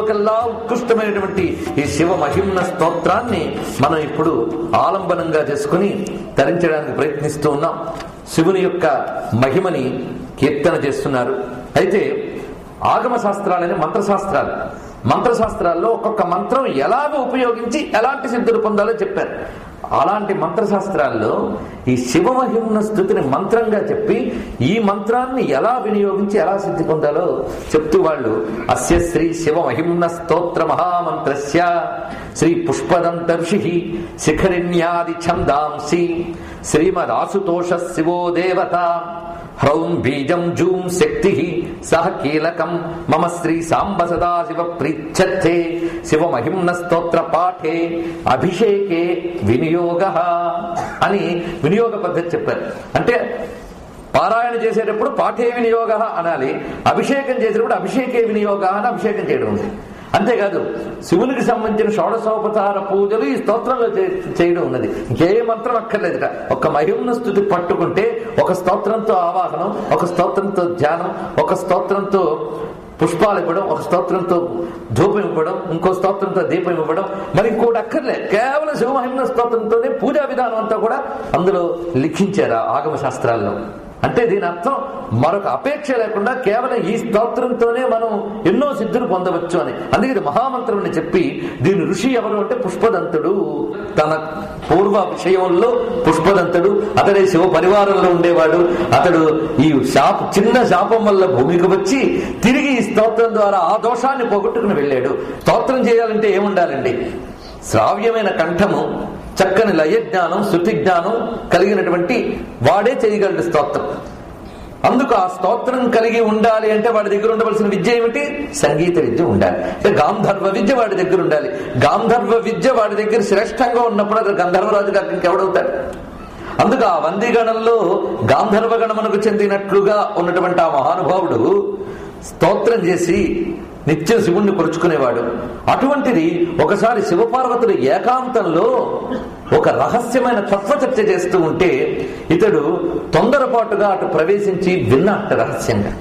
కల్లా ఉత్కృష్టమైనటువంటి ఈ శివ మహిమ్న స్తోత్రాన్ని మనం ఇప్పుడు ఆలంబనంగా చేసుకుని తరించడానికి ప్రయత్నిస్తూ ఉన్నాం శివుని యొక్క మహిమని కీర్తన చేస్తున్నారు అయితే ఆగమ శాస్త్రాలని మంత్రశాస్త్రాలు మంత్రశాస్త్రాల్లో ఒక్కొక్క మంత్రం ఎలాగ ఉపయోగించి ఎలాంటి సిద్ధులు పొందాలో చెప్పారు అలాంటి మంత్రశాస్త్రాల్లో ఈ శివమహిమ్న స్థుతిని మంత్రంగా చెప్పి ఈ మంత్రాన్ని ఎలా వినియోగించి ఎలా సిద్ధి పొందాలో చెప్తూ వాళ్ళు అస్య శ్రీ శివమహిమ్న స్తోత్ర మహామంత్రస్య శ్రీ పుష్పదంత ఋషి శిఖరిణ్యాది ఛందాంసి శ్రీమదాసుతోష శివో దేవత హ్రౌం బీజం జూం శక్తి సహ కీలకం మమ శ్రీ సాంబ సదాశివ ప్రీచ్చే శివ మహిమ్న స్తోత్ర పాఠే అభిషేకే వినియోగ అని వినియోగ పద్ధతి చెప్పారు అంటే పారాయణ చేసేటప్పుడు పాఠే వినియోగ అనాలి అభిషేకం చేసేటప్పుడు అభిషేకే వినియోగ అని అభిషేకం చేయడం ఉంది అంతేకాదు శివునికి సంబంధించిన షోడశోపచార పూజలు ఈ స్తోత్రంలో చే- చేయడం ఉన్నది ఇంకే మంత్రం అక్కర్లేదుట ఒక మహిమ్న స్థుతి పట్టుకుంటే ఒక స్తోత్రంతో ఆవాహనం ఒక స్తోత్రంతో ధ్యానం ఒక స్తోత్రంతో పుష్పాలు ఇవ్వడం ఒక స్తోత్రంతో ధూపం ఇవ్వడం ఇంకో స్తోత్రంతో దీపం ఇవ్వడం మరి ఇంకోటి అక్కర్లే కేవలం శివమహిమ్న స్తోత్రంతోనే పూజా విధానం అంతా కూడా అందులో లిఖించారు ఆ ఆగమ శాస్త్రాల్లో అంటే దీని అర్థం మరొక అపేక్ష లేకుండా కేవలం ఈ స్తోత్రంతోనే మనం ఎన్నో సిద్ధులు పొందవచ్చు అని అందుకే ఇది మహామంత్రం అని చెప్పి దీని ఋషి ఎవరు అంటే పుష్పదంతుడు తన పూర్వ విషయంలో పుష్పదంతుడు అతడే శివ పరివారంలో ఉండేవాడు అతడు ఈ శాప చిన్న శాపం వల్ల భూమికి వచ్చి తిరిగి ఈ స్తోత్రం ద్వారా ఆ దోషాన్ని పోగొట్టుకుని వెళ్ళాడు స్తోత్రం చేయాలంటే ఏముండాలండి శ్రావ్యమైన కంఠము చక్కని లయ జ్ఞానం శృతి జ్ఞానం కలిగినటువంటి వాడే చేయగలడు స్తోత్రం అందుకు ఆ స్తోత్రం కలిగి ఉండాలి అంటే వాడి దగ్గర ఉండవలసిన విద్య ఏమిటి సంగీత విద్య ఉండాలి అంటే గాంధర్వ విద్య వాడి దగ్గర ఉండాలి గాంధర్వ విద్య వాడి దగ్గర శ్రేష్టంగా ఉన్నప్పుడు అది గంధర్వరాజు గారికి ఇంకెవడవుతాడు అందుకు ఆ వందిగణంలో గాంధర్వ గణమునకు చెందినట్లుగా ఉన్నటువంటి ఆ మహానుభావుడు స్తోత్రం చేసి నిత్యం శివుణ్ణి కొరుచుకునేవాడు అటువంటిది ఒకసారి శివపార్వతుడు ఏకాంతంలో ఒక రహస్యమైన తత్వచర్చ చేస్తూ ఉంటే ఇతడు తొందరపాటుగా అటు ప్రవేశించి విన్నట్ట రహస్యంగా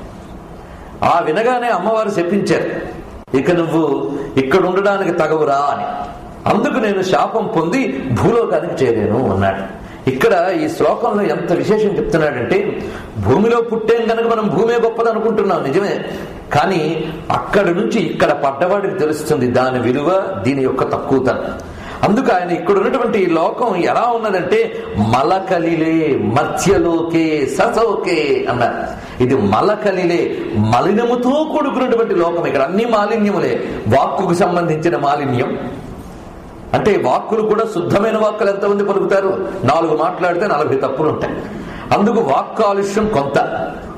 ఆ వినగానే అమ్మవారు చెప్పించారు ఇక నువ్వు ఇక్కడ ఉండడానికి తగవురా అని అందుకు నేను శాపం పొంది భూలోకానికి చేరాను అన్నాడు ఇక్కడ ఈ శ్లోకంలో ఎంత విశేషం చెప్తున్నాడంటే భూమిలో పుట్టేం గనక మనం భూమే గొప్పది అనుకుంటున్నాం నిజమే కానీ అక్కడి నుంచి ఇక్కడ పడ్డవాడికి తెలుస్తుంది దాని విలువ దీని యొక్క తక్కువతనం అందుకు ఆయన ఇక్కడ ఉన్నటువంటి ఈ లోకం ఎలా ఉన్నదంటే మలకలిలే మత్స్యలోకే ససోకే అన్నారు ఇది మలకలిలే మలినముతో కూడుకున్నటువంటి లోకం ఇక్కడ అన్ని మాలిన్యములే వాక్కుకు సంబంధించిన మాలిన్యం అంటే వాక్కులు కూడా శుద్ధమైన వాక్కులు ఎంతమంది పలుకుతారు నాలుగు మాట్లాడితే నలభై తప్పులు ఉంటాయి అందుకు వాక్ కాలుష్యం కొంత